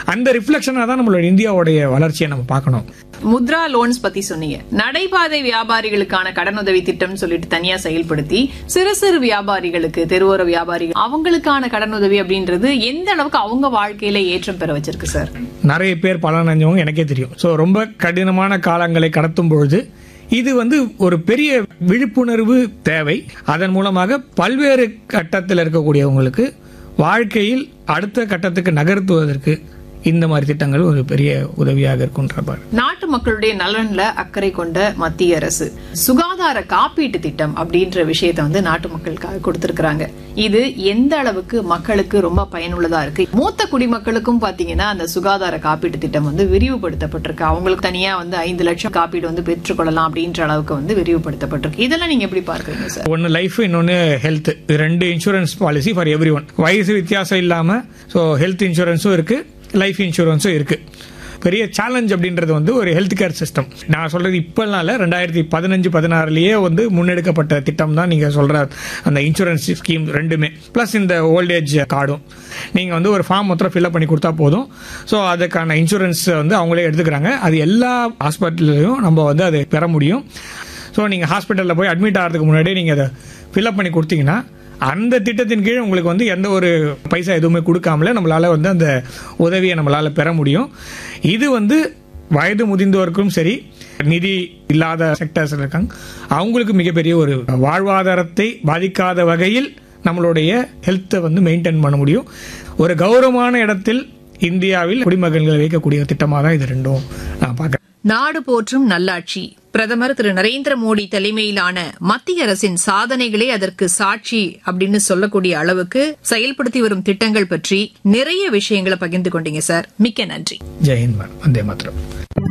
அந்த ரிஃப்ளெக்ஷனாக தான் நம்மளோட இந்தியாவுடைய வளர்ச்சியை நம்ம பார்க்கணும் முத்ரா லோன்ஸ் பத்தி சொன்னீங்க நடைபாதை வியாபாரிகளுக்கான கடனுதவி திட்டம் சொல்லிட்டு தனியா செயல்படுத்தி சிறு சிறு வியாபாரிகளுக்கு தெருவோர வியாபாரிகள் அவங்களுக்கான கடனுதவி அப்படின்றது எந்த அளவுக்கு அவங்க வாழ்க்கையில ஏற்றம் பெற வச்சிருக்கு சார் நிறைய பேர் பலன் அடைஞ்சவங்க எனக்கே தெரியும் ஸோ ரொம்ப கடினமான காலங்களை கடத்தும் பொழுது இது வந்து ஒரு பெரிய விழிப்புணர்வு தேவை அதன் மூலமாக பல்வேறு கட்டத்தில் இருக்கக்கூடியவங்களுக்கு வாழ்க்கையில் அடுத்த கட்டத்துக்கு நகர்த்துவதற்கு இந்த மாதிரி திட்டங்கள் ஒரு பெரிய உதவியாக இருக்குன்றப்பார் நாட்டு மக்களுடைய நலன்ல அக்கறை கொண்ட மத்திய அரசு சுகாதார காப்பீட்டு திட்டம் அப்படின்ற விஷயத்தை வந்து நாட்டு மக்களுக்காக கொடுத்திருக்காங்க இது எந்த அளவுக்கு மக்களுக்கு ரொம்ப பயனுள்ளதா இருக்கு மூத்த குடிமக்களுக்கும் பாத்தீங்கன்னா அந்த சுகாதார காப்பீட்டு திட்டம் வந்து விரிவுபடுத்தப்பட்டிருக்கு அவங்களுக்கு தனியா வந்து ஐந்து லட்சம் காப்பீடு வந்து பெற்றுக்கொள்ளலாம் அப்படின்ற அளவுக்கு வந்து விரிவுபடுத்தப்பட்டிருக்கு இதெல்லாம் நீங்க எப்படி பார்க்கறீங்க சார் ஒன்று லைஃப் இன்னொன்று ஹெல்த் ரெண்டு insurance policy for everyone வயசு வித்தியாசம் இல்லாமல் ஸோ ஹெல்த் இன்சூரன்ஸும் இருக்கு லைஃப் இன்சூரன்ஸும் இருக்கு பெரிய சேலஞ்ச் அப்படின்றது வந்து ஒரு ஹெல்த் கேர் சிஸ்டம் நான் சொல்றது இப்பெல்லாம் இல்லை ரெண்டாயிரத்தி பதினஞ்சு பதினாறுலயே வந்து முன்னெடுக்கப்பட்ட திட்டம் தான் நீங்க சொல்ற அந்த இன்சூரன்ஸ் ஸ்கீம் ரெண்டுமே ப்ளஸ் இந்த ஓல்டேஜ் கார்டும் நீங்க வந்து ஒரு ஃபார்ம் மொத்தம் ஃபில்அப் பண்ணி கொடுத்தா போதும் ஸோ அதுக்கான இன்சூரன்ஸ் வந்து அவங்களே எடுத்துக்கிறாங்க அது எல்லா ஹாஸ்பிட்டல்லையும் நம்ம வந்து அதை பெற முடியும் ஸோ நீங்கள் ஹாஸ்பிட்டலில் போய் அட்மிட் ஆகிறதுக்கு முன்னாடியே நீங்கள் அதை ஃபில்அப் பண்ணி கொடுத்தீங்கன்னா அந்த திட்டத்தின் கீழ் உங்களுக்கு வந்து எந்த ஒரு பைசா எதுவுமே கொடுக்காமலே நம்மளால வந்து அந்த உதவியை நம்மளால பெற முடியும் இது வந்து வயது முதிர்ந்தோருக்கும் சரி நிதி இல்லாத செக்டர்ஸ் இருக்காங்க அவங்களுக்கு மிகப்பெரிய ஒரு வாழ்வாதாரத்தை பாதிக்காத வகையில் நம்மளுடைய ஹெல்த்தை வந்து மெயின்டைன் பண்ண முடியும் ஒரு கௌரவமான இடத்தில் இந்தியாவில் குடிமகன்களை வைக்கக்கூடிய திட்டமாக தான் இது ரெண்டும் நான் பார்க்குறேன் நாடு போற்றும் நல்லாட்சி பிரதமர் திரு நரேந்திர மோடி தலைமையிலான மத்திய அரசின் சாதனைகளே அதற்கு சாட்சி அப்படின்னு சொல்லக்கூடிய அளவுக்கு செயல்படுத்தி வரும் திட்டங்கள் பற்றி நிறைய விஷயங்களை பகிர்ந்து கொண்டீங்க சார் மிக்க நன்றி ஜெயந்த் மேடம் வந்தே மாத்திரம்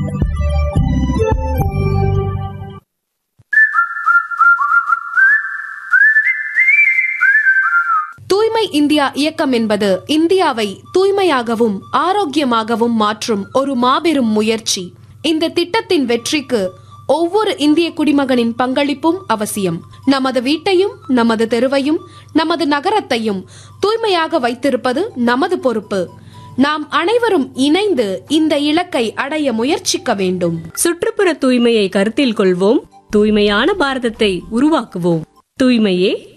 தூய்மை இந்தியா இயக்கம் என்பது இந்தியாவை தூய்மையாகவும் ஆரோக்கியமாகவும் மாற்றும் ஒரு மாபெரும் முயற்சி இந்த திட்டத்தின் வெற்றிக்கு ஒவ்வொரு இந்திய குடிமகனின் பங்களிப்பும் அவசியம் நமது வீட்டையும் நமது தெருவையும் நமது நகரத்தையும் தூய்மையாக வைத்திருப்பது நமது பொறுப்பு நாம் அனைவரும் இணைந்து இந்த இலக்கை அடைய முயற்சிக்க வேண்டும் சுற்றுப்புற தூய்மையை கருத்தில் கொள்வோம் தூய்மையான பாரதத்தை உருவாக்குவோம் தூய்மையே